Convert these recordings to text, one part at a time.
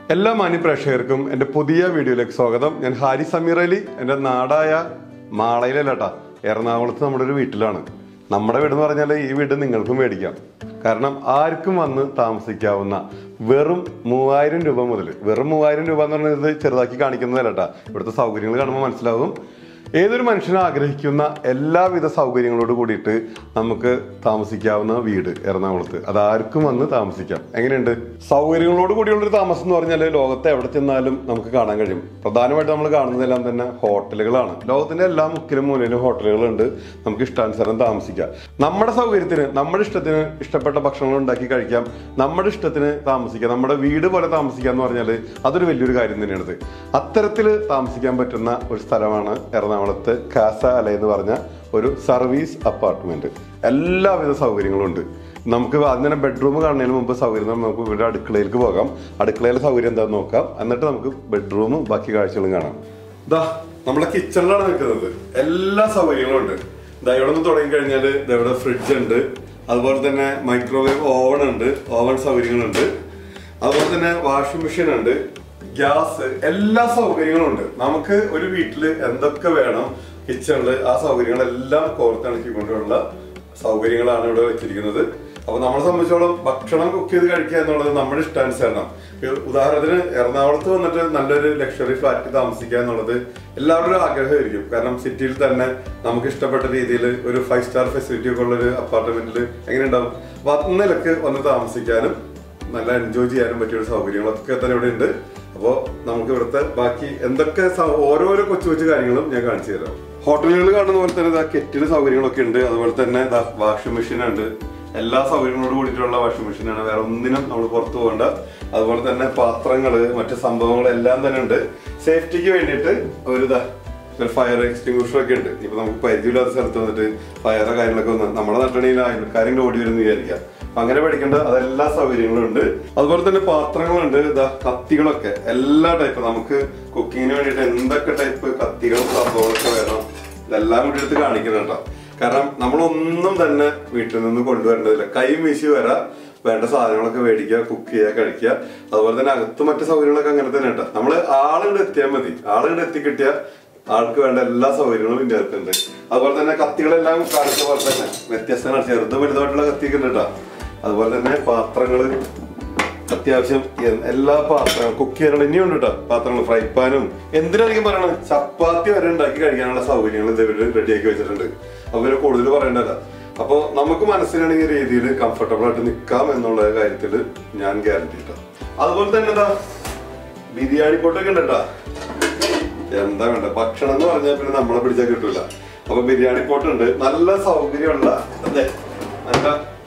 എല്ലാ മാന്യ പ്രേക്ഷകർക്കും എൻ്റെ പുതിയ വീഡിയോയിലേക്ക് സ്വാഗതം ഞാൻ ഹാരി സമീർ അലി എൻ്റെ നാടായ മാളയിലല്ലട്ടാ എറണാകുളത്ത് നമ്മുടെ ഒരു വീട്ടിലാണ് നമ്മുടെ വീട് എന്ന് പറഞ്ഞാൽ ഈ വീട് നിങ്ങൾക്കും മേടിക്കാം കാരണം ആർക്കും വന്ന് താമസിക്കാവുന്ന വെറും മൂവായിരം രൂപ മുതൽ വെറും മൂവായിരം രൂപ എന്ന് പറയുന്നത് ചെറുതാക്കി കാണിക്കുന്നതല്ലട്ടാ ഇവിടുത്തെ സൗകര്യങ്ങൾ കാണുമ്പോൾ മനസ്സിലാവും ഏതൊരു മനുഷ്യനും ആഗ്രഹിക്കുന്ന എല്ലാവിധ സൗകര്യങ്ങളോട് കൂടിയിട്ട് നമുക്ക് താമസിക്കാവുന്ന വീട് എറണാകുളത്ത് അതാർക്കും വന്ന് താമസിക്കാം എങ്ങനെയുണ്ട് സൗകര്യങ്ങളോട് കൂടിയുള്ളൊരു താമസം എന്ന് പറഞ്ഞാൽ ലോകത്ത് എവിടെ ചെന്നാലും നമുക്ക് കാണാൻ കഴിയും പ്രധാനമായിട്ട് നമ്മൾ കാണുന്നതെല്ലാം തന്നെ ഹോട്ടലുകളാണ് ലോകത്തിന്റെ എല്ലാ മുക്കിലും മൂലയിലും ഹോട്ടലുകളുണ്ട് നമുക്ക് ഇഷ്ടാനുസരണം താമസിക്കാം നമ്മുടെ സൗകര്യത്തിന് നമ്മുടെ ഇഷ്ടത്തിന് ഇഷ്ടപ്പെട്ട ഭക്ഷണങ്ങൾ ഉണ്ടാക്കി കഴിക്കാം നമ്മുടെ ഇഷ്ടത്തിന് താമസിക്കാം നമ്മുടെ വീട് പോലെ താമസിക്കുക എന്ന് പറഞ്ഞാൽ അതൊരു വലിയൊരു കാര്യം തന്നെയാണത് അത്തരത്തിൽ താമസിക്കാൻ പറ്റുന്ന ഒരു സ്ഥലമാണ് എറണാകുളത്ത് കാസ അല എന്ന് പറഞ്ഞ ഒരു സർവീസ് അപ്പാർട്ട്മെന്റ് എല്ലാവിധ സൗകര്യങ്ങളും ഉണ്ട് നമുക്ക് ആദ്യം തന്നെ ബെഡ്റൂം കാണുന്നതിന് മുമ്പ് സൗകര്യം നമുക്ക് ഇവിടെ അടുക്കളയിലേക്ക് പോകാം അടുക്കളയിലെ സൗകര്യം എന്താണെന്ന് നോക്കാം എന്നിട്ട് നമുക്ക് ബെഡ്റൂമും ബാക്കി കാഴ്ചകളും കാണാം ഇതാ നമ്മളെ കിച്ചണിലാണ് നിൽക്കുന്നത് എല്ലാ സൗകര്യങ്ങളും ഉണ്ട് ഇതാ ഇവിടെ നിന്ന് തുടങ്ങി കഴിഞ്ഞാൽ ഇവിടെ ഫ്രിഡ്ജ് ഉണ്ട് അതുപോലെ തന്നെ മൈക്രോവേവ് ഓവൺ ഉണ്ട് ഓവൻ സൗകര്യങ്ങളുണ്ട് അതുപോലെ തന്നെ വാഷിംഗ് മെഷീൻ ഉണ്ട് ഗ്യാസ് എല്ലാ സൗകര്യങ്ങളും ഉണ്ട് നമുക്ക് ഒരു വീട്ടിൽ എന്തൊക്കെ വേണം കിച്ചണില് ആ സൗകര്യങ്ങളെല്ലാം കോർത്തിണക്കിക്കൊണ്ടുള്ള സൗകര്യങ്ങളാണ് ഇവിടെ വെച്ചിരിക്കുന്നത് അപ്പൊ നമ്മളെ സംബന്ധിച്ചോളം ഭക്ഷണം കുക്ക് ചെയ്ത് കഴിക്കുക എന്നുള്ളത് നമ്മുടെ ഇഷ്ടാനുസരണം ഇപ്പൊ ഉദാഹരണത്തിന് എറണാകുളത്ത് വന്നിട്ട് നല്ലൊരു ലക്ഷറി ഫ്ലാറ്റ് താമസിക്കുക എന്നുള്ളത് എല്ലാവരുടെ ഒരു ആഗ്രഹമായിരിക്കും കാരണം സിറ്റിയിൽ തന്നെ നമുക്ക് ഇഷ്ടപ്പെട്ട രീതിയിൽ ഒരു ഫൈവ് സ്റ്റാർ ഫെസിലിറ്റി ഒക്കെ ഉള്ള ഒരു അപ്പാർട്ട്മെന്റിൽ എങ്ങനെ ഉണ്ടാവും അപ്പൊ അന്നിലക്ക് വന്ന് താമസിക്കാനും നല്ല എൻജോയ് ചെയ്യാനും പറ്റിയ ഒരു സൗകര്യങ്ങളൊക്കെ തന്നെ ഇവിടെ ഉണ്ട് അപ്പോൾ നമുക്ക് ഇവിടുത്തെ ബാക്കി എന്തൊക്കെ സ- ഓരോരോ കൊച്ചു കൊച്ചു കാര്യങ്ങളും ഞാൻ കാണിച്ചു തരാം ഹോട്ടലുകൾ കാണുന്ന പോലെ തന്നെ ഇതാ കെറ്റിന് സൗകര്യങ്ങളൊക്കെ ഉണ്ട് അതുപോലെ തന്നെ ഇതാ വാഷിംഗ് മെഷീൻ ഉണ്ട് എല്ലാ സൗകര്യങ്ങളോട് കൂടിയിട്ടുള്ള വാഷിംഗ് മെഷീനാണ് വേറെ ഒന്നിനും നമ്മൾ പുറത്തു പോകണ്ട അതുപോലെ തന്നെ പാത്രങ്ങള് മറ്റു സംഭവങ്ങൾ എല്ലാം തന്നെ ഉണ്ട് സേഫ്റ്റിക്ക് വേണ്ടിയിട്ട് ഒരു ഇതാ ഒരു ഫയർ എക്സ്റ്റിംഗ്വിഷർ ഒക്കെ ഉണ്ട് ഇപ്പൊ നമുക്ക് പരിചയമില്ലാത്ത സ്ഥലത്ത് വന്നിട്ട് ഫയറോ കാര്യങ്ങളൊക്കെ വന്ന് നമ്മുടെ നാട്ടിലാണെങ്കിൽ അയൽക്കാരെങ്കിലും ഓടി വരുന്ന വിചാരിക്കാം അപ്പൊ അങ്ങനെ പഠിക്കേണ്ട അതെല്ലാ സൗകര്യങ്ങളും ഉണ്ട് അതുപോലെ തന്നെ പാത്രങ്ങളുണ്ട് ഇതാ കത്തികളൊക്കെ എല്ലാ ടൈപ്പ് നമുക്ക് കുക്കിങ്ങിന് വേണ്ടിയിട്ട് എന്തൊക്കെ ടൈപ്പ് കത്തികളും സംഭവങ്ങളൊക്കെ വേണം ഇതെല്ലാം കൂടി എടുത്ത് കാണിക്കുന്നുണ്ടോ കാരണം നമ്മളൊന്നും തന്നെ വീട്ടിൽ നിന്ന് കൊണ്ടുവരേണ്ടതില്ല കൈ വീശി വരാം വേണ്ട സാധനങ്ങളൊക്കെ മേടിക്കുക കുക്ക് ചെയ്യുക കഴിക്കുക അതുപോലെ തന്നെ അകത്ത് മറ്റു സൗകര്യങ്ങളൊക്കെ അങ്ങനെ തന്നെ കേട്ടോ നമ്മള് ആളുകൾ എത്തിയാൽ മതി ആളുകൾ എത്തിക്കിട്ടിയ ആൾക്ക് വേണ്ട എല്ലാ സൗകര്യങ്ങളും ഇതിന്റെ അകത്തുണ്ട് അതുപോലെ തന്നെ കത്തികളെല്ലാം കാണിച്ച പോലെ തന്നെ വ്യത്യസ്തമാണ് ചെറുതും വലുതായിട്ടുള്ള കത്തിയൊക്കെ ഉണ്ട് കേട്ടോ അതുപോലെ തന്നെ പാത്രങ്ങള് അത്യാവശ്യം എ- എല്ലാ പാത്രങ്ങളും കുക്ക് ചെയ്യാനുള്ള ഇനിയുണ്ട് കേട്ടോ പാത്രങ്ങൾ ഫ്രൈ പാനും എന്തിനായിരിക്കും പറയണത് ചപ്പാത്തി വരെ ഉണ്ടാക്കി കഴിക്കാനുള്ള സൗകര്യങ്ങൾ ഇവര് റെഡിയാക്കി വെച്ചിട്ടുണ്ട് അപ്പൊ ഇവര് കൂടുതൽ പറയേണ്ടല്ല അപ്പൊ നമുക്ക് മനസ്സിലാണെങ്കിൽ രീതിയിൽ കംഫർട്ടബിൾ ആയിട്ട് നിൽക്കാം എന്നുള്ള കാര്യത്തിൽ ഞാൻ ഗ്യാരണ്ടി കേട്ടോ അതുപോലെ തന്നെ എന്താ ബിരിയാണി പൊട്ടൊക്കെ ഉണ്ട് കേട്ടോ എന്താ വേണ്ട ഭക്ഷണം എന്ന് പറഞ്ഞാൽ പിന്നെ നമ്മളെ പിടിച്ചാൽ കിട്ടൂല അപ്പൊ ബിരിയാണി പോട്ടുണ്ട് നല്ല സൗകര്യമുള്ള അതെ നല്ല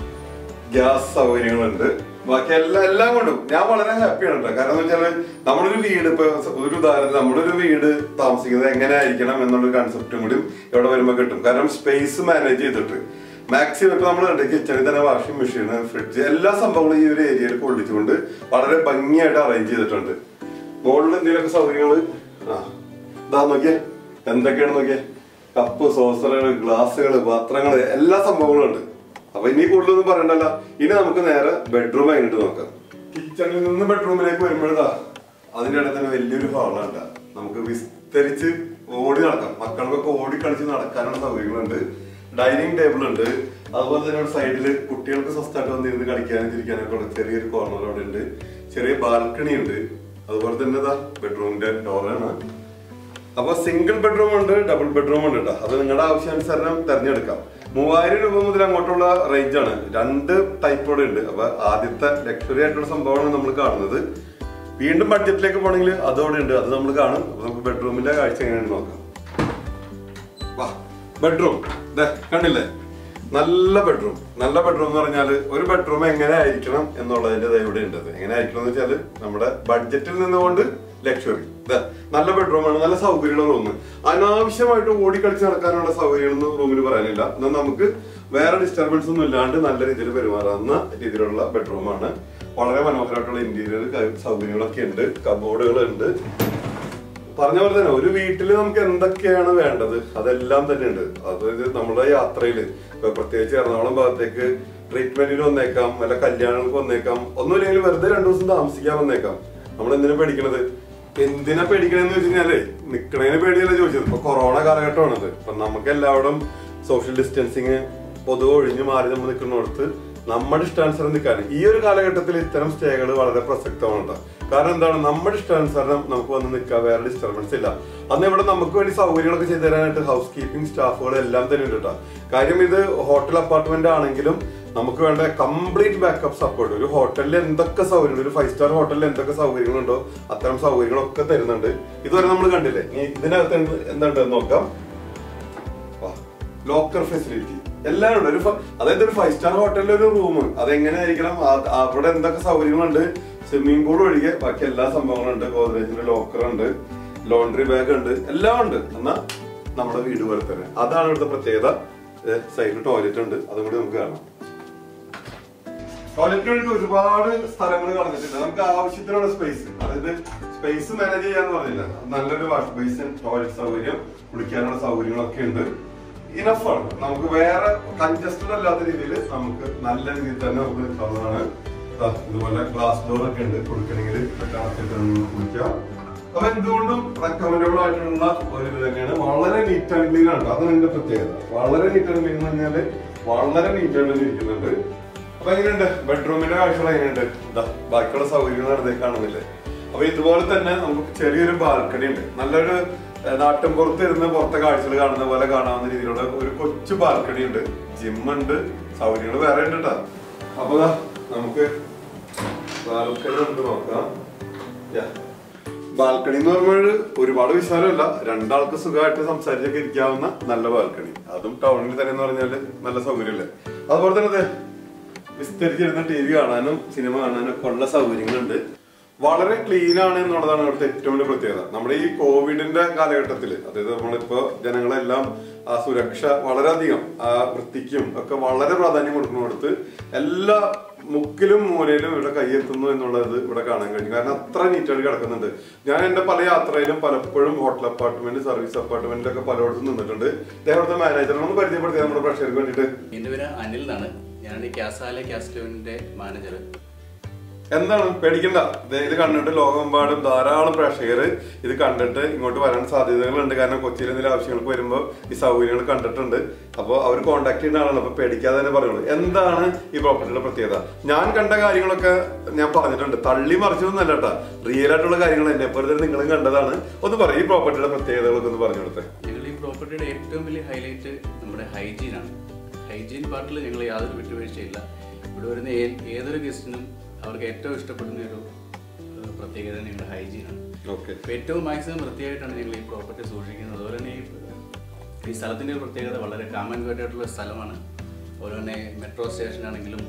ഗ്യാസ് സൗകര്യങ്ങളുണ്ട് ബാക്കി എല്ലാം എല്ലാം കൊണ്ടും ഞാൻ വളരെ ഹാപ്പിയാണ് കേട്ടോ കാരണം എന്ന് വെച്ചാൽ നമ്മളൊരു വീട് ഇപ്പൊ ഒരു ഉദാഹരണത്തിന് നമ്മളൊരു വീട് താമസിക്കുന്നത് എങ്ങനെ ആയിരിക്കണം എന്നുള്ളൊരു കൺസെപ്റ്റും കൂടി ഇവിടെ വരുമ്പോൾ കിട്ടും കാരണം സ്പേസ് മാനേജ് ചെയ്തിട്ട് മാക്സിമം ഇപ്പൊ നമ്മൾ കണ്ടു കിച്ചണിൽ തന്നെ വാഷിംഗ് മെഷീൻ ഫ്രിഡ്ജ് എല്ലാ സംഭവങ്ങളും ഈ ഒരു ഏരിയയിൽ കൊള്ളിച്ചുകൊണ്ട് വളരെ ഭംഗിയായിട്ട് അറേഞ്ച് ചെയ്തിട്ടുണ്ട് മുകളിൽ എന്തെങ്കിലുമൊക്കെ സൗകര്യങ്ങള് ആ ഇതാ നോക്കിയേ എന്തൊക്കെയാണ് നോക്കിയേ കപ്പ് സോസറുകൾ ഗ്ലാസ്സുകൾ പാത്രങ്ങൾ എല്ലാ സംഭവങ്ങളും ഉണ്ട് അപ്പൊ ഇനി കൂടുതലൊന്നും പറയണ്ടല്ല ഇനി നമുക്ക് നേരെ ബെഡ്റൂം കഴിഞ്ഞിട്ട് നോക്കാം കിച്ചണിൽ നിന്ന് ബെഡ്റൂമിലേക്ക് വരുമ്പോഴാ അതിന്റെ ഇടയിൽ തന്നെ വലിയൊരു ഹാളാണ് നമുക്ക് വിസ്തരിച്ച് ഓടി നടക്കാം മക്കൾക്കൊക്കെ ഓടി കളിച്ച് നടക്കാനുള്ള സൗകര്യങ്ങളുണ്ട് ഡൈനിങ് ടേബിൾ ഉണ്ട് അതുപോലെ തന്നെ സൈഡിൽ കുട്ടികൾക്ക് സ്വസ്ഥമായിട്ട് വന്നിരുന്ന് കളിക്കാനും ചിരിക്കാനൊക്കെ ഉള്ള ചെറിയൊരു കോർണർ അവിടെ ഉണ്ട് ചെറിയ ബാൽക്കണി ഉണ്ട് അതുപോലെ തന്നെ ഇതാ ബെഡ്റൂമിന്റെ ഡോറാണ് അപ്പൊ സിംഗിൾ ബെഡ്റൂം ഉണ്ട് ഡബിൾ ബെഡ്റൂം ഉണ്ട് കേട്ടോ അത് നിങ്ങളുടെ ആവശ്യാനുസരണം തിരഞ്ഞെടുക്കാം മൂവായിരം രൂപ മുതൽ അങ്ങോട്ടുള്ള റേഞ്ച് ആണ് രണ്ട് ടൈപ്പോടെ ഉണ്ട് അപ്പൊ ആദ്യത്തെ ലക്ഷറി ആയിട്ടുള്ള സംഭവമാണ് നമ്മൾ കാണുന്നത് വീണ്ടും ബഡ്ജറ്റിലേക്ക് പോകണമെങ്കിൽ അതോടെ ഉണ്ട് അത് നമ്മൾ കാണും അപ്പൊ നമുക്ക് ബെഡ്റൂമിന്റെ കാഴ്ച എങ്ങനെയാണെന്ന് നോക്കാം വാ ബെഡ്റൂം ദേ കണ്ടില്ലേ നല്ല ബെഡ്റൂം നല്ല ബെഡ്റൂം എന്ന് പറഞ്ഞാല് ഒരു ബെഡ്റൂം എങ്ങനെ ആയിരിക്കണം എന്നുള്ളതിന്റെ ഇവിടെ ഉണ്ട് എങ്ങനെ ആയിരിക്കണം എന്ന് വെച്ചാല് നമ്മുടെ ബഡ്ജറ്റിൽ നിന്നുകൊണ്ട് ലക്ഷറി നല്ല ബെഡ്റൂമാണ് നല്ല സൗകര്യമുള്ള റൂം അനാവശ്യമായിട്ട് ഓടിക്കളിച്ച് നടക്കാനുള്ള സൗകര്യങ്ങളൊന്നും റൂമിൽ പറയാനില്ല എന്നാൽ നമുക്ക് വേറെ ഡിസ്റ്റർബൻസ് ഒന്നും ഇല്ലാണ്ട് നല്ല രീതിയിൽ പെരുമാറാവുന്ന രീതിയിലുള്ള ബെഡ്റൂമാണ് വളരെ മനോഹരമായിട്ടുള്ള ഇന്റീരിയർ സൗകര്യങ്ങളൊക്കെ ഉണ്ട് കബോർഡുകൾ ഉണ്ട് പറഞ്ഞ പോലെ തന്നെ ഒരു വീട്ടിൽ നമുക്ക് എന്തൊക്കെയാണ് വേണ്ടത് അതെല്ലാം തന്നെ ഉണ്ട് അതായത് നമ്മുടെ യാത്രയില് ഇപ്പൊ പ്രത്യേകിച്ച് എറണാകുളം ഭാഗത്തേക്ക് ട്രീറ്റ്മെന്റിന് വന്നേക്കാം വല്ല കല്യാണങ്ങൾക്ക് വന്നേക്കാം ഒന്നുമില്ലെങ്കിൽ വെറുതെ രണ്ടു ദിവസം താമസിക്കാൻ വന്നേക്കാം നമ്മൾ എന്തിനാ പേടിക്കണത് എന്തിനാ പേടിക്കണെന്ന് വെച്ച് കഴിഞ്ഞാലേ നിക്കണേന് പേടിയല്ല ചോദിച്ചത് ഇപ്പൊ കൊറോണ കാലഘട്ടമാണിത് ഇപ്പൊ നമുക്ക് എല്ലാവരും സോഷ്യൽ ഡിസ്റ്റൻസിങ് പൊതുവെ ഒഴിഞ്ഞു മാറി നമ്മൾ നിൽക്കുന്നിടത്ത് നമ്മുടെ ഇഷ്ടാനുസരണം നിൽക്കാൻ ഈ ഒരു കാലഘട്ടത്തിൽ ഇത്തരം സ്റ്റേകൾ വളരെ പ്രസക്തമാണ് ട്ടോ. കാരണം എന്താണ് നമ്മുടെ ഇഷ്ടാനുസരണം നമുക്ക് വന്ന് നിൽക്കാം വേറെ ഡിസ്റ്റർബൻസ് ഇല്ല അന്ന് ഇവിടെ നമുക്ക് വേണ്ടി സൗകര്യങ്ങളൊക്കെ ചെയ്തു തരാനായിട്ട് ഹൗസ് കീപ്പിംഗ് സ്റ്റാഫുകൾ എല്ലാം തന്നെ ഉണ്ട് കേട്ടോ കാര്യം ഇത് ഹോട്ടൽ അപ്പാർട്ട്മെന്റ് ആണെങ്കിലും നമുക്ക് വേണ്ട കംപ്ലീറ്റ് ബാക്കപ്പ് സപ്പോർട്ട് ഒരു ഹോട്ടലിൽ എന്തൊക്കെ സൗകര്യമുണ്ട് ഒരു ഫൈവ് സ്റ്റാർ ഹോട്ടലിൽ എന്തൊക്കെ സൗകര്യങ്ങളുണ്ടോ അത്തരം സൗകര്യങ്ങളൊക്കെ തരുന്നുണ്ട് ഇതുവരെ നമ്മൾ കണ്ടില്ലേ ഇനി ഇതിനകത്ത് എന്ത് എന്തുണ്ടെന്ന് നോക്കാം ലോക്കർ ഫെസിലിറ്റി എല്ലാം ഉണ്ട് ഒരു ഫ- അതായത് ഒരു ഫൈവ് സ്റ്റാർ ഹോട്ടലിലെ ഒരു റൂം അതെങ്ങനെയായിരിക്കണം ആ- അവിടെ എന്തൊക്കെ സൗകര്യങ്ങളുണ്ട് സ്വിമ്മിംഗ് പൂൾ ഒഴികെ ബാക്കി എല്ലാ സംഭവങ്ങളും ഉണ്ട് ഗോദ്രേജിന്റെ ലോക്കർ ഉണ്ട് ലോണ്ടറി ബാഗ് ഉണ്ട് എല്ലാം ഉണ്ട് എന്നാ നമ്മുടെ വീട് പോലെ തന്നെ അതാണ് ഇവിടുത്തെ പ്രത്യേകത സൈഡിൽ ടോയ്ലറ്റ് ഉണ്ട് അതും കൂടി നമുക്ക് കാണാം ടോയ്ലറ്റിന് വേണ്ടി ഒരുപാട് സ്ഥലങ്ങൾ കളഞ്ഞിട്ടുണ്ട് നമുക്ക് ആവശ്യത്തിനുള്ള സ്പേസ് അതായത് സ്പേസ് മാനേജ് ചെയ്യാന്ന് പറഞ്ഞില്ല നല്ലൊരു വാഷ് ബേസിൻ ടോയ്ലറ്റ് സൗകര്യം കുളിക്കാനുള്ള സൗകര്യങ്ങളൊക്കെ ഉണ്ട് ഇനഫ് ആണ് നമുക്ക് വേറെ കൺജസ്റ്റഡ് അല്ലാത്ത രീതിയിൽ നമുക്ക് നല്ല രീതിയിൽ തന്നെ നമുക്ക് നിൽക്കാവുന്നതാണ് ദാ ഇതുപോലെ ഗ്ലാസ് ഡോർ ഒക്കെ ഉണ്ട് കൊടുക്കണമെങ്കിൽ കുളിക്കാം അപ്പൊ എന്തുകൊണ്ടും റെക്കമെൻഡബിൾ ആയിട്ടുള്ള ഒരു ഇത് തന്നെയാണ് വളരെ നീറ്റ് ആൻഡ് ക്ലീൻ ആണ് അതാണ് ഇതിന്റെ പ്രത്യേകത വളരെ നീറ്റ് ആൻഡ് ക്ലീൻ എന്ന് പറഞ്ഞാല് വളരെ നീറ്റ് ആയിട്ട് തന്നെ ഇരിക്കുന്നുണ്ട് അപ്പൊ എങ്ങനെയുണ്ട് ബെഡ്റൂമിന്റെ കാഴ്ചകൾ എങ്ങനെയുണ്ട് ഇതാ ബാക്കിയുള്ള സൗകര്യങ്ങൾ അടുത്തേ കാണുന്നില്ലേ അപ്പൊ ഇതുപോലെ തന്നെ നമുക്ക് ചെറിയൊരു ബാൽക്കണി ഉണ്ട് നല്ലൊരു ഏഹ്, നാട്ടിൻ പുറത്ത് ഇരുന്ന് പുറത്തെ കാഴ്ചകൾ കാണുന്ന പോലെ കാണാവുന്ന രീതിയിലുള്ള ഒരു കൊച്ചു ബാൽക്കണി ഉണ്ട് ജിം ഉണ്ട് സൗകര്യങ്ങൾ വേറെ ഉണ്ട് കേട്ടോ അപ്പൊ ദാ നമുക്ക് ബാൽക്കണി നമുക്ക് നോക്കാം Yeah. ബാൽക്കണി എന്ന് പറയുമ്പോൾ ഒരുപാട് വിശാലമല്ല രണ്ടാൾക്ക് സുഖമായിട്ട് സംസാരിച്ചൊക്കെ ഇരിക്കാവുന്ന നല്ല ബാൽക്കണി അതും ടൗണിൽ തന്നെ എന്ന് പറഞ്ഞാല് നല്ല സൗകര്യമല്ലേ അതുപോലെ തന്നെ ദേ, വിസ്തരിച്ചിരുന്ന ടി വി കാണാനും സിനിമ കാണാനും ഒക്കെ ഉള്ള സൗകര്യങ്ങളുണ്ട് വളരെ ക്ലീൻ ആണ് എന്നുള്ളതാണ് ഇവിടുത്തെ ഏറ്റവും വലിയ പ്രത്യേകത നമ്മുടെ ഈ കോവിഡിന്റെ കാലഘട്ടത്തിൽ അതായത് നമ്മളിപ്പോ ജനങ്ങളെല്ലാം ആ സുരക്ഷ വളരെയധികം ആ വൃത്തിക്കും ഒക്കെ വളരെ പ്രാധാന്യം കൊടുക്കുന്നിടത്ത് എല്ലാ മുക്കിലും മൂലയിലും ഇവിടെ കൈയെത്തുന്നു എന്നുള്ളത് ഇവിടെ കാണാൻ കഴിഞ്ഞു കാരണം അത്ര നീറ്റായിട്ട് കിടക്കുന്നുണ്ട് ഞാൻ എന്റെ പല യാത്രയിലും പലപ്പോഴും ഹോട്ടൽ അപ്പാർട്ട്മെന്റ് സർവീസ് അപ്പാർട്ട്മെന്റിലൊക്കെ പലയിടത്തും നിന്നിട്ടുണ്ട് ഇദ്ദേഹത്തെ മാനേജറിനൊന്ന് പരിചയപ്പെടുത്തിയ നമ്മുടെ പ്രേക്ഷകർക്ക് വേണ്ടിയിട്ട് എൻ്റെ പേര് അനിൽ എന്നാണ് ഞാനാണ് ഈ ക്യാസാലെ ക്യാസ്റ്റോവിൻ്റെ മാനേജർ എന്താണ് പേടിക്കണ്ട ദേ ഇത് കണ്ടിട്ട് ലോകമെമ്പാടും ധാരാളം പ്രേക്ഷകർ ഇത് കണ്ടിട്ട് ഇങ്ങോട്ട് വരാൻ സാധ്യതകളുണ്ട് കാരണം കൊച്ചിയിൽ എന്തെങ്കിലും ആവശ്യങ്ങൾക്ക് വരുമ്പോൾ ഈ സൗകര്യങ്ങൾ കണ്ടിട്ടുണ്ട് അപ്പോൾ അവർ കോൺടാക്ട് ചെയ്യുന്ന ആളാണ് അപ്പൊ പേടിക്കാതെ തന്നെ പറയുള്ളൂ എന്താണ് ഈ പ്രോപ്പർട്ടിയുടെ പ്രത്യേകത ഞാൻ കണ്ട കാര്യങ്ങളൊക്കെ ഞാൻ പറഞ്ഞിട്ടുണ്ട് തള്ളി മറിച്ചതൊന്നല്ല കേട്ടാ റിയൽ ആയിട്ടുള്ള കാര്യങ്ങൾ എന്നെ പോലെ നിങ്ങളും കണ്ടതാണ് ഒന്ന് പറയും ഈ പ്രോപ്പർട്ടിയുടെ പ്രത്യേകതകളൊക്കെ ഒന്ന് പറഞ്ഞു കൊടുത്തേ ഞങ്ങൾ ഈ പ്രോപ്പർട്ടിയുടെ ഏറ്റവും വലിയ ഹൈലൈറ്റ് നമ്മുടെ ഹൈജീനാണ് ഹൈജീൻ പാർട്ടിൽ ഞങ്ങൾ യാതൊരു വിട്ടുവീഴ്ചയില്ല ഇവിടെ വരുന്ന ഏ- ഏതൊരു ഗസ്റ്റിനും അവർക്ക് ഏറ്റവും ഇഷ്ടപ്പെടുന്ന ഒരു ഏഹ്, പ്രത്യേകത ഞങ്ങളുടെ ഹൈജീനാണ് ഓക്കെ അപ്പോൾ ഏറ്റവും മാക്സിമം വൃത്തിയായിട്ടാണ് ഞങ്ങൾ ഈ പ്രോപ്പർട്ടി സൂക്ഷിക്കുന്നത് അതുപോലെ തന്നെ ഈ ഈ സ്ഥലത്തിൻ്റെ ഒരു പ്രത്യേകത വളരെ കാമൻ ആയിട്ടുള്ള സ്ഥലമാണ് അതുപോലെ തന്നെ മെട്രോ സ്റ്റേഷൻ ആണെങ്കിലും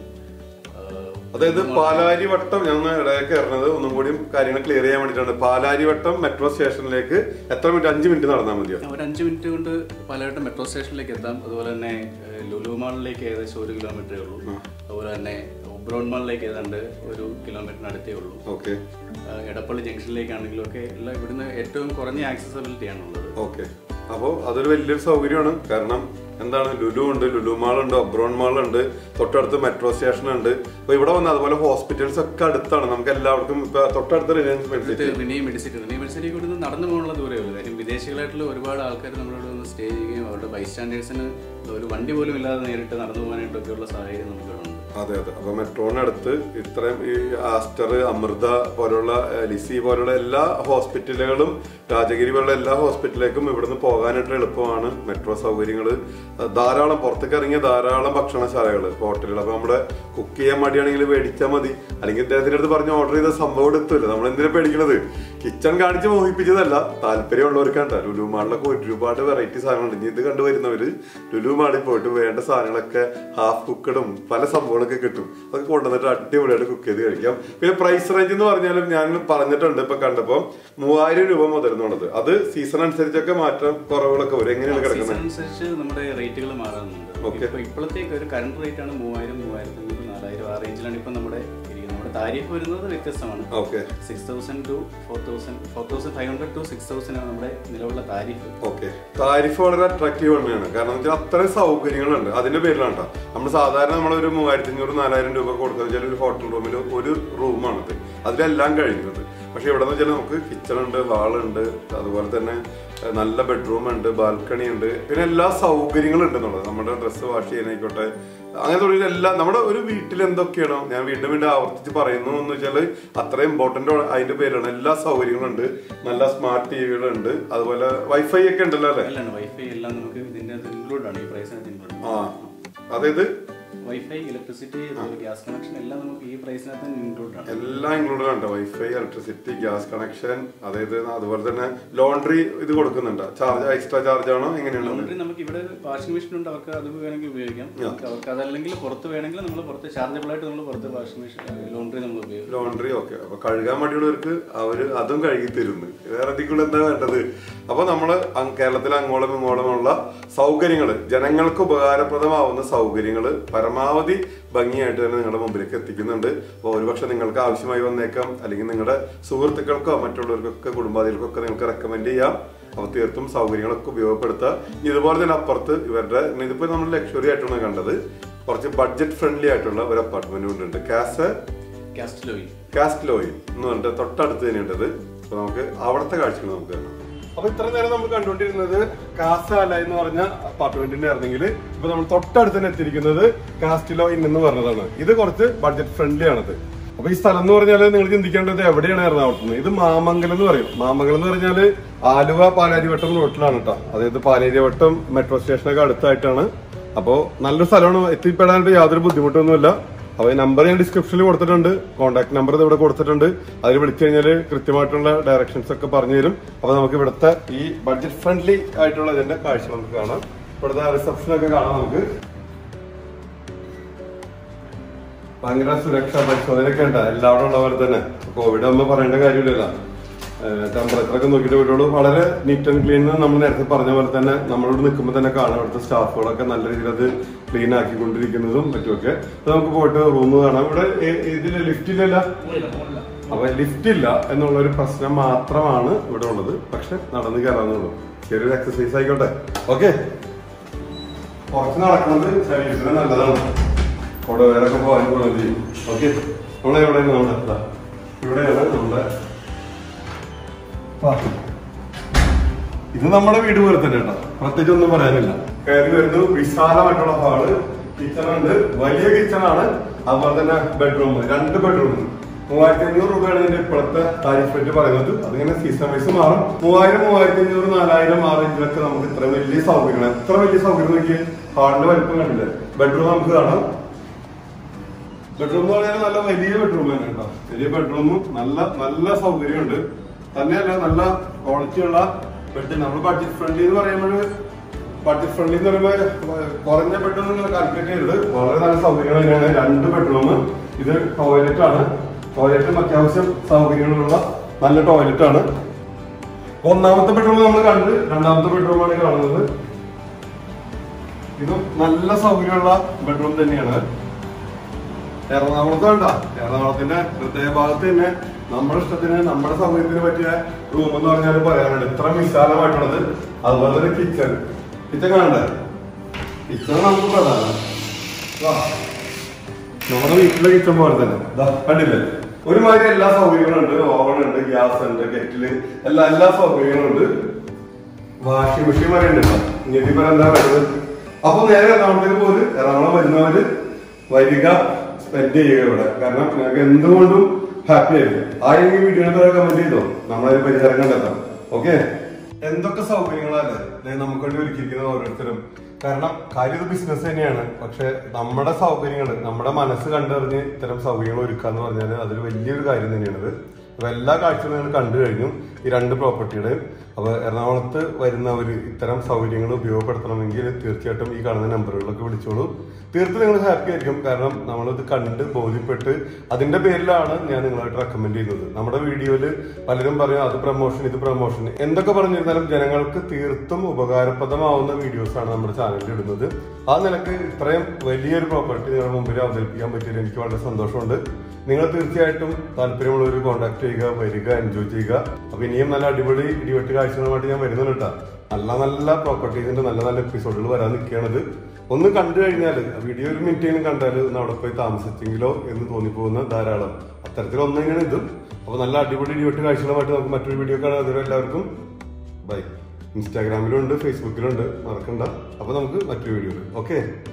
അതായത് പാലാരി വട്ടം ഞാൻ ഒന്ന് ഇടയിൽ കയറുന്നത് ഒന്നും കൂടി കാര്യങ്ങൾ ക്ലിയർ ചെയ്യാൻ വേണ്ടിയിട്ടാണ് പാലാരി വട്ടം മെട്രോ സ്റ്റേഷനിലേക്ക് എത്ര മിനിറ്റ് അഞ്ച് മിനിറ്റ് നടന്നാൽ മതിയോ ഒരു അഞ്ച് മിനിറ്റ് കൊണ്ട് പലവട്ടം മെട്രോ സ്റ്റേഷനിലേക്ക് എത്താം അതുപോലെ തന്നെ ഏഹ്, ലുലു മാളിലേക്ക് ഏകദേശം ഒരു കിലോമീറ്ററേ ഉള്ളൂ അതുപോലെ തന്നെ ഒബ്രോൺ മാളിലേക്ക് ഏതാണ്ട് ഒരു കിലോമീറ്ററിന് അടുത്തേ ഉള്ളൂ ഓക്കെ ഏഹ്, എടപ്പള്ളി ജംഗ്ഷനിലേക്കാണെങ്കിലും ഒക്കെ എല്ലാം ഇവിടുന്ന് ഏറ്റവും കുറഞ്ഞ ആക്സസബിലിറ്റി ആണുള്ളത് ഓക്കെ അപ്പോൾ അതൊരു വലിയൊരു സൗകര്യമാണ് കാരണം എന്താണ് ലുലു ഉണ്ട് ലുലു മാൾ ഉണ്ട് ഒബ്രോൺ മാൾ ഉണ്ട് തൊട്ടടുത്ത് മെട്രോ സ്റ്റേഷൻ ഉണ്ട് അപ്പൊ ഇവിടെ വന്ന് അതുപോലെ ഹോസ്പിറ്റൽസ് ഒക്കെ അടുത്താണ് നമുക്ക് എല്ലാവർക്കും ഇപ്പൊ തൊട്ടടുത്ത് റിലയൻസ് മെഡിസിറ്റി ഇത് റിനി മെഡിസിറ്റി റിനി മെഡിസിറ്റി ഇവിടുന്ന് നടന്നു പോകാനുള്ള ദൂരമേ ഉള്ളൂ കാര്യം വിദേശികളായിട്ടുള്ള ഒരുപാട് ആൾക്കാർ നമ്മളിവിടെ വന്ന് സ്റ്റേ ചെയ്യുകയും അവരുടെ ബൈസ്റ്റാൻഡേഴ്സിന് ഒരു വണ്ടി പോലും ഇല്ലാതെ നേരിട്ട് നടന്നു പോകാനായിട്ടൊക്കെയുള്ള സാഹചര്യം നമുക്കിവിടെ ഉണ്ട് അതെ അതെ അപ്പൊ മെട്രോനടുത്ത് ഇത്രയും ഈ ആസ്റ്റർ അമൃത പോലുള്ള ഏഹ്, ലിസി പോലുള്ള എല്ലാ ഹോസ്പിറ്റലുകളും രാജഗിരി പോലുള്ള എല്ലാ ഹോസ്പിറ്റലിലേക്കും ഇവിടുന്ന് പോകാനായിട്ട് എളുപ്പമാണ് മെട്രോ സൗകര്യങ്ങൾ ധാരാളം പുറത്തേക്ക് ഇറങ്ങിയ ധാരാളം ഭക്ഷണശാലകൾ ഹോട്ടലുകൾ അപ്പൊ നമ്മുടെ കുക്ക് ചെയ്യാൻ മടിയാണെങ്കിൽ മേടിച്ചാൽ മതി അല്ലെങ്കിൽ ഇദ്ദേഹത്തിന്റെ അടുത്ത് പറഞ്ഞ് ഓർഡർ ചെയ്ത സംഭവം എടുത്തില്ല നമ്മൾ എന്തിനാ പേടിക്കണത് കിച്ചൺ കാണിച്ച് മോഹിപ്പിച്ചതല്ല താല്പര്യമുള്ളവർക്കാണ് ലുലു മാളിലൊക്കെ ഒരുപാട് വെറൈറ്റി സാധനങ്ങളുണ്ട് ഇനി ഇത് കണ്ടുവരുന്നവര് ലുലു മാളിൽ പോയിട്ട് വേണ്ട സാധനങ്ങളൊക്കെ ഹാഫ് കുക്കഡും പല സംഭവങ്ങളൊക്കെ കിട്ടും അതൊക്കെ കൊണ്ടുവന്നിട്ട് അടിപൊളിയായിട്ട് കുക്ക് ചെയ്ത് കഴിക്കാം പിന്നെ പ്രൈസ് റേഞ്ച് എന്ന് പറഞ്ഞാലും ഞാൻ പറഞ്ഞിട്ടുണ്ട് ഇപ്പൊ കണ്ടപ്പോ മൂവായിരം രൂപ മുതൽ എന്നുള്ളത് അത് സീസൺ അനുസരിച്ചൊക്കെ മാറ്റം കുറവുകളൊക്കെ വരും എങ്ങനെയാണ് കിടക്കുന്നത് സീസൺ അനുസരിച്ച് നമ്മുടെ റേറ്റുകൾ മാറാറുണ്ട് Okay. ഇപ്പൊ ഇപ്പോഴത്തേക്ക് ഒരു കറണ്ട് റേറ്റ് ആണ് മൂവായിരം മൂവായിരത്തി അഞ്ഞൂറ് നാലായിരം ആ റേഞ്ചിലാണ് ഇപ്പൊ നമ്മുടെ ഇരിക്കുന്നത് നമ്മുടെ താരിഫ് വരുന്നത് വ്യത്യസ്തമാണ് okay six thousand two four thousand four thousand five hundred two six thousand ആണ് നമ്മുടെ നിലവിലുള്ള താരിഫ് ഓക്കെ താരിഫ് വളരെ അട്രാക്റ്റീവ് തന്നെയാണ് കാരണം വെച്ചാൽ അത്രയും സൗകര്യങ്ങളുണ്ട് അതിന്റെ പേരിലാണ് കേട്ടോ നമ്മൾ സാധാരണ നമ്മൾ ഒരു മൂവായിരത്തി അഞ്ഞൂറ് നാലായിരം രൂപ കൊടുക്കുക വെച്ചാൽ ഒരു ഹോട്ടൽ റൂമിൽ ഒരു റൂമാണിത് അതിലെല്ലാം കഴിയുന്നത് പക്ഷെ ഇവിടെ നിന്ന് വെച്ചാൽ നമുക്ക് കിച്ചൺ ഉണ്ട് ഹാളുണ്ട് അതുപോലെ തന്നെ ഏഹ്, നല്ല ബെഡ്റൂം ഉണ്ട് ബാൽക്കണി ഉണ്ട് പിന്നെ എല്ലാ സൗകര്യങ്ങളും ഉണ്ട് എന്നുള്ളത് നമ്മുടെ ഡ്രസ്സ് വാഷ് ചെയ്യാനായിക്കോട്ടെ അങ്ങനെ തുടങ്ങിയ എല്ലാ നമ്മുടെ ഒരു വീട്ടിൽ എന്തൊക്കെയാണോ ഞാൻ വീണ്ടും വീണ്ടും ആവർത്തിച്ച് പറയുന്നു എന്ന് വെച്ചാൽ അത്ര ഇമ്പോർട്ടന്റ് അതിന്റെ പേരാണ് എല്ലാ സൗകര്യങ്ങളും ഉണ്ട് നല്ല സ്മാർട്ട് ടി വികളുണ്ട് അതുപോലെ വൈഫൈ ഒക്കെ ഉണ്ടല്ലോ അല്ലേ എല്ലാം വൈഫൈ എല്ലാം നമുക്ക് ഇതിന്റെ ഇൻക്ലൂഡ് ആണ് ഈ പ്രൈസിനകത്ത് ഇൻക്ലൂഡ് ആ അതായത് വൈഫൈ ഇലക്ട്രിസിറ്റി ഗ്യാസ് കണക്ഷൻ എല്ലാം നമുക്ക് ഈ പ്രൈസിനകത്ത് ഇൻക്ലൂഡ് ആണ് എല്ലാം ഇൻക്ലൂഡഡ് ഉണ്ട് വൈഫൈ ഇലക്ട്രിസിറ്റി ഗ്യാസ് കണക്ഷൻ അതായത് അതുപോലെ തന്നെ ലോണ്ടറി ഇത് കൊടുക്കുന്നുണ്ട് ചാർജ് എക്സ്ട്രാ ചാർജ് ആണോ എങ്ങനെയാണ് ലോണ്ടറി നമുക്ക് ഇവിടെ വാഷിംഗ് മെഷീൻ ഉണ്ട് അവർക്ക് അത് വേണമെങ്കിൽ ഉപയോഗിക്കാം നമുക്ക് അവർക്ക് അതല്ലെങ്കിൽ പുറത്ത് വേണമെങ്കിൽ നമ്മൾ പുറത്ത് ചാർജബിൾ ആയിട്ട് നമ്മൾ പുറത്ത് വാഷിംഗ് മെഷീൻ ലോണ്ടറി നമ്മൾ ഉപയോഗിക്കും ലോണ്ടറി ഓക്കെ അപ്പൊ കഴുകാൻ മടിയുള്ളവർക്ക് അവര് അതും കഴുകി തരുന്നു വേറെ അതിക്കുള്ള എന്താ വേണ്ടത് അപ്പൊ നമ്മള് അങ് കേരളത്തിലെ അങ്ങോളം ഇങ്ങോളമുള്ള സൗകര്യങ്ങൾ ജനങ്ങൾക്ക് ഉപകാരപ്രദമാവുന്ന സൗകര്യങ്ങൾ പരമാവധി ഭംഗിയായിട്ട് തന്നെ നിങ്ങളുടെ മുമ്പിലേക്ക് എത്തിക്കുന്നുണ്ട് അപ്പോൾ ഒരുപക്ഷെ നിങ്ങൾക്ക് ആവശ്യമായി വന്നേക്കാം അല്ലെങ്കിൽ നിങ്ങളുടെ സുഹൃത്തുക്കൾക്കോ മറ്റുള്ളവർക്കൊക്കെ കുടുംബാദികൾക്കൊക്കെ നിങ്ങൾക്ക് റെക്കമെൻഡ് ചെയ്യാം അപ്പോൾ തീർത്തും സൗകര്യങ്ങളൊക്കെ ഉപയോഗപ്പെടുത്തുക ഇതുപോലെ തന്നെ അപ്പുറത്ത് ഇവരുടെ ഇതിപ്പോൾ നമ്മൾ ലക്ഷറി ആയിട്ടാണ് കണ്ടത് കുറച്ച് ബഡ്ജറ്റ് ഫ്രണ്ട്ലി ആയിട്ടുള്ള ഒരു അപ്പാർട്ട്മെന്റ് ഉണ്ട് കാസ് കാസ്റ്റലോയിൽ കാസ്റ്റ്ലോയിൽ എന്ന് പറഞ്ഞിട്ട് തൊട്ടടുത്ത് തന്നെയുണ്ടത് അപ്പൊ നമുക്ക് അവിടുത്തെ കാഴ്ചകൾ നമുക്ക് കാണാം അപ്പൊ ഇത്ര നേരം നമ്മൾ കണ്ടുകൊണ്ടിരുന്നത് കാസാല എന്ന് പറഞ്ഞ അപ്പാർട്ട്മെന്റിന്റെ ആയിരുന്നെങ്കിൽ ഇപ്പൊ നമ്മൾ തൊട്ടടുത്ത് തന്നെ എത്തിയിരിക്കുന്നത് കാസ്റ്റിലോ ഇൻ എന്ന് പറഞ്ഞതാണ് ഇത് കുറച്ച് ബഡ്ജറ്റ് ഫ്രണ്ട്ലി ആണത് അപ്പൊ ഈ സ്ഥലം എന്ന് പറഞ്ഞാൽ നിങ്ങൾ ചിന്തിക്കേണ്ടത് എവിടെയാണ് എറണാകുളത്ത് ഇത് മാമംഗലം എന്ന് പറയും മാമംഗലം എന്ന് പറഞ്ഞാല് ആലുവ പാലാരിവട്ടം റോട്ടിലാണ് കേട്ടോ അതായത് പാലാരിവട്ടം മെട്രോ സ്റ്റേഷനൊക്കെ അടുത്തായിട്ടാണ് അപ്പോ നല്ലൊരു സ്ഥലമാണ് എത്തിപ്പെടാനായിട്ട് യാതൊരു ബുദ്ധിമുട്ടൊന്നുമില്ല അപ്പൊ ഈ നമ്പർ ഞാൻ ഡിസ്ക്രിപ്ഷനിൽ കൊടുത്തിട്ടുണ്ട് കോൺടാക്ട് നമ്പർ ഇവിടെ കൊടുത്തിട്ടുണ്ട് അതിൽ വിളിച്ചു കഴിഞ്ഞാൽ കൃത്യമായിട്ടുള്ള ഡയറക്ഷൻസ് ഒക്കെ പറഞ്ഞു തരും അപ്പൊ നമുക്ക് ഇവിടുത്തെ ഈ ബഡ്ജറ്റ് ഫ്രണ്ട്ലി ആയിട്ടുള്ള ഇതിന്റെ കാഴ്ച നമുക്ക് കാണാം ഇവിടുത്തെ റിസപ്ഷൻ ഒക്കെ കാണാം നമുക്ക് ഭയങ്കര സുരക്ഷാ പരിശോധനയൊക്കെ ഉണ്ട് എല്ലാവരും ഉള്ള പോലെ തന്നെ കോവിഡ് ആകുമ്പോൾ പറയേണ്ട കാര്യമില്ലല്ലോ ടെമ്പറേച്ചർ ഒക്കെ നോക്കിയിട്ട് വിട്ടോളൂ വളരെ നീറ്റ് ആൻഡ് ക്ലീൻ നമ്മൾ നേരത്തെ പറഞ്ഞ പോലെ തന്നെ നമ്മളോട് നിൽക്കുമ്പോൾ തന്നെ കാണാം ഇവിടുത്തെ സ്റ്റാഫുകളൊക്കെ നല്ല രീതിയിൽ അത് ക്ലീൻ ആക്കിക്കൊണ്ടിരിക്കുന്നതും മറ്റുമൊക്കെ അപ്പൊ നമുക്ക് പോയിട്ട് റൂം കാണാം ഇവിടെ ഏ- ഇതില് ലിഫ്റ്റ് ഇല്ലല്ല അപ്പൊ ലിഫ്റ്റ് ഇല്ല എന്നുള്ള ഒരു പ്രശ്നം മാത്രമാണ് ഇവിടെ ഉള്ളത് പക്ഷെ നടന്നു കയറാന്നുള്ളൂ ചെറിയൊരു എക്സസൈസ് ആയിക്കോട്ടെ ഓക്കെ കുറച്ച് നടക്കുന്നത് ശരീരത്തിന് നല്ലതാണ് കൊടവേരൊക്കെ പോകാൻ ഗുണം ചെയ്യും ഓക്കെ നമ്മളെ എവിടെയാണ് നമ്മുടെ ദാ, ഇവിടെയാണ് നമ്മുടെ വാ. ഇത് നമ്മുടെ വീട് പോലെ തന്നെ കേട്ടോ പ്രത്യേകിച്ച് ഒന്നും പറയാനില്ല കയറി വരുന്നു വിശാലമായിട്ടുള്ള ഹാള് കിച്ചൺ ഉണ്ട് വലിയ കിച്ചൺ ആണ് അതുപോലെ തന്നെ ബെഡ്റൂം രണ്ട് ബെഡ്റൂം മൂവായിരത്തി അഞ്ഞൂറ് രൂപയാണ് ഇതിന്റെ ഇപ്പോഴത്തെ താരിഫ് റേറ്റ് പറയുന്നത് അതിങ്ങനെ സീസൺ വൈസ് മാറും മൂവായിരം മൂവായിരത്തി അഞ്ഞൂറ് നാലായിരം ആ റേഞ്ചിലൊക്കെ നമുക്ക് ഇത്ര വലിയ സൗകര്യങ്ങൾ എത്ര വലിയ സൗകര്യം നോക്കി ഹാളിന്റെ വലിപ്പം കണ്ടില്ലേ ബെഡ്റൂം നമുക്ക് കാണാം ബെഡ്റൂം എന്ന് പറഞ്ഞാൽ നല്ല വലിയ ബെഡ്റൂം തന്നെ കേട്ടോ വലിയ ബെഡ്റൂമും നല്ല നല്ല സൗകര്യമുണ്ട് തന്നെയല്ല നല്ല ക്വാളിറ്റി ഉള്ള ബെഡ് നമ്മൾ ബഡ്ജറ്റ് ഫ്രണ്ട്ലി എന്ന് പറയുമ്പോൾ ബഡ്ജറ്റ് ഫ്രണ്ട്ലി എന്ന് പറയുമ്പോൾ കുറഞ്ഞ ബെഡ് നിങ്ങൾ കാൽക്കുലേറ്റ് ചെയ്തത് വളരെ നല്ല സൗകര്യങ്ങൾ തന്നെയാണ് രണ്ട് ബെഡ്റൂം ഇത് ടോയ്ലറ്റ് ആണ് ടോയ്ലറ്റും അത്യാവശ്യം സൗകര്യങ്ങളുള്ള നല്ല ടോയ്ലറ്റ് ആണ് ഒന്നാമത്തെ ബെഡ്റൂം നമ്മൾ കണ്ട് രണ്ടാമത്തെ ബെഡ്റൂമാണ് കാണുന്നത് ഇതും നല്ല സൗകര്യമുള്ള ബെഡ്റൂം തന്നെയാണ് എറണാകുളത്ത് വേണ്ട എറണാകുളത്തിന്റെ ഹൃദയഭാഗത്ത് തന്നെ നമ്മുടെ ഇഷ്ടത്തിന് നമ്മുടെ സൗകര്യത്തിന് പറ്റിയ റൂം എന്ന് പറഞ്ഞാൽ പറയാനുണ്ട് ഇത്ര വിശാലമായിട്ടുള്ളത് അതുപോലെ തന്നെ കിച്ചൺ കിച്ചൺ കാണണ്ടേ കിച്ചൺ നമുക്ക് പ്രധാനം വാ. നമ്മുടെ വീട്ടിലെ കിച്ചൺ പോലെ തന്നെ ദാ, കണ്ടില്ലേ ഒരുമാതിരി എല്ലാ സൗകര്യങ്ങളും ഉണ്ട് ഓവൻ ഉണ്ട് ഗ്യാസ് ഉണ്ട് കെറ്റില് എല്ലാ എല്ലാ സൗകര്യങ്ങളും ഉണ്ട് വാഷിംഗ് മെഷീൻ വരെ ഉണ്ട് കേട്ടോ ഇനി ഇതിപ്പോ എന്താ പറയുന്നത് അപ്പൊ നേരെ എറണാകുളത്തേക്ക് പോര് എറണാകുളം വരുന്നവര് വരിക സ്പെൻഡ് ചെയ്യുക ഇവിടെ കാരണം നിങ്ങൾക്ക് എന്തുകൊണ്ടും ഹാപ്പി ആയിരിക്കും ആരെങ്കിലും വീഡിയോ കമന്റ് ചെയ്തോ നമ്മളതിന് പരിഹാരം കണ്ടെത്താം ഓക്കെ എന്തൊക്കെ സൗകര്യങ്ങളല്ലേ ദേ നമുക്ക് വേണ്ടി ഒരുക്കിയിരിക്കുന്നത് ഓരോരുത്തരും കാരണം കാര്യം ഇത് ബിസിനസ് തന്നെയാണ് പക്ഷെ നമ്മുടെ സൗകര്യങ്ങൾ നമ്മുടെ മനസ്സ് കണ്ടറിഞ്ഞ് ഇത്തരം സൗകര്യങ്ങൾ ഒരുക്കാന്ന് പറഞ്ഞാൽ അതൊരു വലിയൊരു കാര്യം തന്നെയാണിത് അപ്പൊ എല്ലാ കാഴ്ചകളും നിങ്ങൾ കണ്ടു കഴിഞ്ഞു ഈ രണ്ട് പ്രോപ്പർട്ടിയുടെ അപ്പൊ എറണാകുളത്ത് വരുന്നവര് ഇത്തരം സൗകര്യങ്ങൾ ഉപയോഗപ്പെടുത്തണമെങ്കിൽ തീർച്ചയായിട്ടും ഈ കാണുന്ന നമ്പറുകളിലൊക്കെ വിളിച്ചോളൂ തീർത്തും നിങ്ങൾ ഹാപ്പി ആയിരിക്കും കാരണം നമ്മളിത് കണ്ട് ബോധ്യപ്പെട്ട് അതിന്റെ പേരിലാണ് ഞാൻ നിങ്ങളായിട്ട് റെക്കമെൻഡ് ചെയ്യുന്നത് നമ്മുടെ വീഡിയോയിൽ പലരും പറയും അത് പ്രൊമോഷൻ ഇത് പ്രൊമോഷൻ എന്തൊക്കെ പറഞ്ഞിരുന്നാലും ജനങ്ങൾക്ക് തീർത്തും ഉപകാരപ്രദമാവുന്ന വീഡിയോസ് ആണ് നമ്മുടെ ചാനലിൽ ഇടുന്നത് ആ നിലക്ക് ഇത്രയും വലിയൊരു പ്രോപ്പർട്ടി നിങ്ങളുടെ മുമ്പിൽ അവതരിപ്പിക്കാൻ പറ്റിയതിൽ എനിക്ക് വളരെ സന്തോഷമുണ്ട് നിങ്ങൾ തീർച്ചയായിട്ടും താല്പര്യമുള്ളവർ കോൺടാക്ട് ചെയ്യുക വരിക എൻജോയ് ചെയ്യുക അപ്പൊ ഇനിയും നല്ല അടിപൊളി ഇടിവെട്ട് കാഴ്ചകളുമായിട്ട് ഞാൻ വരുന്നുണ്ട് കേട്ടോ നല്ല നല്ല പ്രോപ്പർട്ടീസിന്റെ നല്ല നല്ല എപ്പിസോഡുകൾ വരാൻ നിൽക്കുകയാണിത് ഒന്ന് കണ്ടു കഴിഞ്ഞാൽ വീഡിയോ ഒരു മിനിറ്റെങ്കിലും കണ്ടാൽ ഒന്ന് അവിടെ പോയി താമസിച്ചെങ്കിലോ എന്ന് തോന്നിപ്പോകുന്ന ധാരാളം അത്തരത്തിലൊന്നു തന്നെയാണ് ഇത് അപ്പോൾ നല്ല അടിപൊളി ഇടിവെട്ട് കാഴ്ചകളുമായിട്ട് നമുക്ക് മറ്റൊരു വീഡിയോ കാണാം അതുവരെ എല്ലാവർക്കും ബൈ ഇൻസ്റ്റാഗ്രാമിലുണ്ട് ഫേസ്ബുക്കിലുണ്ട് മറക്കണ്ട അപ്പോൾ നമുക്ക് മറ്റൊരു വീഡിയോ ഓക്കെ